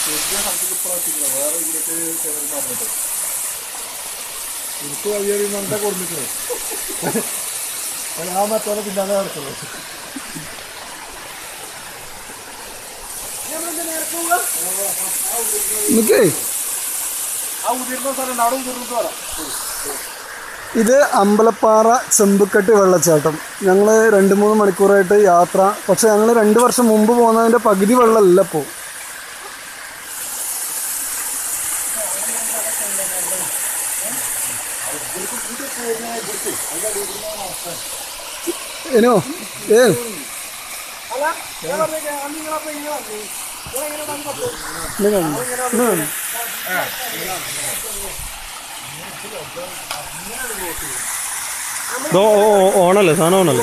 എനിക്ക് വലിയ മണ്ട കൊടുത്തിട്ടേ ആ മറ്റോടെ പിന്നാലെ നടക്കുന്നത് നിക്കേ ആ ഉതിർന്ന സ്ഥലം അവിടെ ഉതിർന്നിട്ട് വരാം ഇത് അമ്പലപ്പാറ ചെമ്പുക്കെട്ട് വെള്ളച്ചാട്ടം ഞങ്ങൾ രണ്ട് മൂന്ന് മണിക്കൂറായിട്ട് യാത്ര പക്ഷെ ഞങ്ങൾ രണ്ട് വർഷം മുമ്പ് പോകുന്നതിൻ്റെ പകുതി വെള്ളമല്ല ഇപ്പോൾ ಏನೋ ಏ ഓണല്ലേ സാധനം ഓണല്ലേ